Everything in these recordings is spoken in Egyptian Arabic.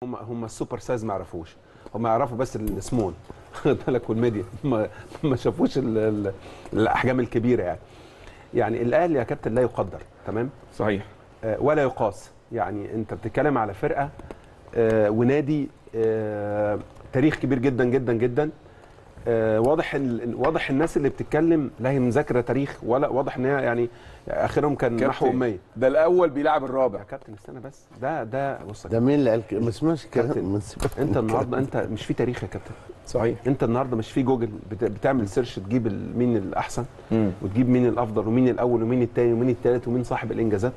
هم هم السوبر سايز ما يعرفوش هم يعرفوا بس السمول خد بالك والميديا ما ما شافوش ال- ال- الاحجام الكبيره يعني يعني الاهلي يا كابتن لا يقدر تمام صحيح آه، ولا يقاس يعني انت بتتكلم على فرقه آه، ونادي آه، تاريخ كبير جدا جدا جدا آه، واضح ال- واضح الناس اللي بتتكلم لا هي مذاكره تاريخ ولا واضح ان هي يعني اخرهم كان نحو كابتن، اميه ده الاول بيلعب الرابع يا كابتن استنى بس ده ده بص يا ده مين اللي قال كده؟ ما سمعش كابتن، الكلام ما سمعش انت النهارده انت مش في تاريخ يا كابتن صحيح انت النهارده مش في جوجل بت- بتعمل سيرش تجيب ال- مين الاحسن مم. وتجيب مين الافضل ومين الاول ومين الثاني ومين الثالث ومين صاحب الانجازات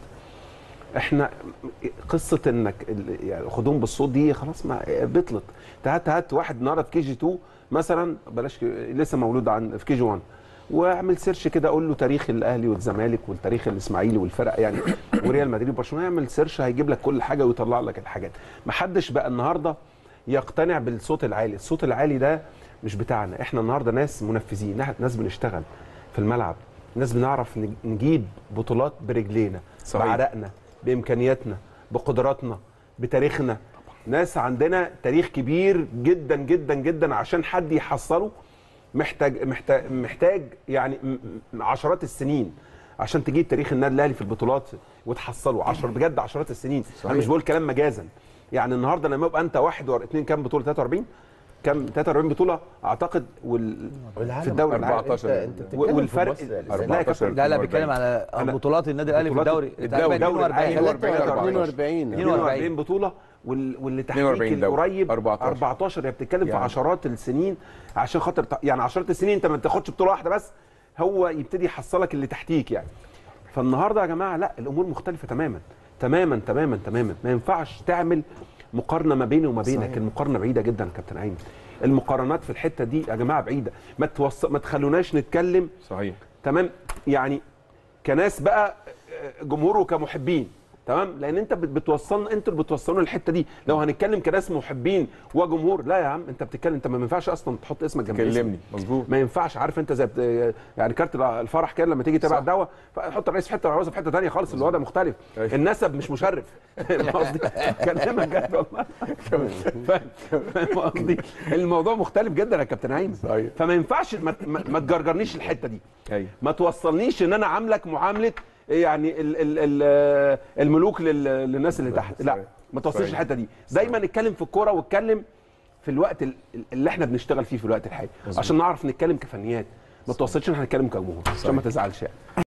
احنا قصه انك ال- يعني خدوهم بالصوت دي خلاص ما بطلت انت هات هات واحد النهارده في كي جي 2 مثلا بلاش كي- لسه مولود عن في كي جي 1 واعمل سيرش كده اقول له تاريخ الاهلي والزمالك والتاريخ الاسماعيلي والفرق يعني وريال مدريد وبرشلونه يعمل سيرش هيجيب لك كل حاجه ويطلع لك الحاجات ما حدش بقى النهارده يقتنع بالصوت العالي الصوت العالي ده مش بتاعنا احنا النهارده ناس منفذين ناس- ناس بنشتغل في الملعب ناس بنعرف نج- نجيب بطولات برجلينا صحيح. بعرقنا بامكانياتنا بقدراتنا بتاريخنا ناس عندنا تاريخ كبير جدا جدا جدا عشان حد يحصله محتاج محتاج محتاج يعني م- م- عشرات السنين عشان تجيب تاريخ النادي الاهلي في البطولات وتحصله عشر بجد عشرات السنين صحيح. انا مش بقول كلام مجازا يعني النهارده لما يبقى انت واحد ور... اتنين كام بطوله 43 كام 43 بطوله اعتقد وال... والعالم في الدوري العالمي. 14 انت انت و- بتتكلم والفرق في مصر يا لسان. لا يا كابتن لا لا بيتكلم على أنا- بطولات النادي الاهلي في بطولات الدوري الدوري- تقريبا الدوري 42 العالمي. 42 42 بطوله وال... واللي تحتيك 42 دوري. القريب 14. 14 هي بتتكلم في يعني. عشرات السنين عشان خاطر ت- يعني عشرات السنين انت ما بتاخدش بطوله واحده بس هو يبتدي يحصلك اللي تحتيك يعني فالنهارده يا جماعه لا الامور مختلفه تماما تماما تماما تماما ما ينفعش تعمل مقارنه ما بيني وما بينك المقارنه بعيده جدا يا كابتن عين المقارنات في الحته دي يا جماعه بعيده ما توص... ما تخلوناش نتكلم صحيح تمام يعني كناس بقى آه، جمهور وكمحبين تمام لان انت بت- بتوصلنا انتوا اللي بتوصلونا الحته دي لو هنتكلم كناس محبين وجمهور لا يا عم انت بتتكلم انت ما ينفعش اصلا تحط اسمك جنب اسمي. كلمني مظبوط ما ينفعش عارف انت زي بت- يعني كارت الفرح كده لما تيجي تبع صح. الدعوه فحط الرئيس في حته والعروسه في حته ثانيه خالص الوضع مختلف أيوة. النسب مش مشرف فاهم قصدي كلامك جد والله فاهم فاهم قصدي الموضوع مختلف جدا يا كابتن عين صحيح. فما ينفعش ما, ما ما تجرجرنيش الحته دي ايوه ما توصلنيش ان انا عاملك معامله يعني ال ال ال الملوك لل- للناس اللي تحت لا صحيح. ما توصلش صحيح. الحته دي دايما نتكلم في الكوره واتكلم في الوقت ال- اللي احنا بنشتغل فيه في الوقت الحالي عشان نعرف نتكلم كفنيات ما توصلش ان احنا نتكلم كجمهور عشان ما تزعلش يعني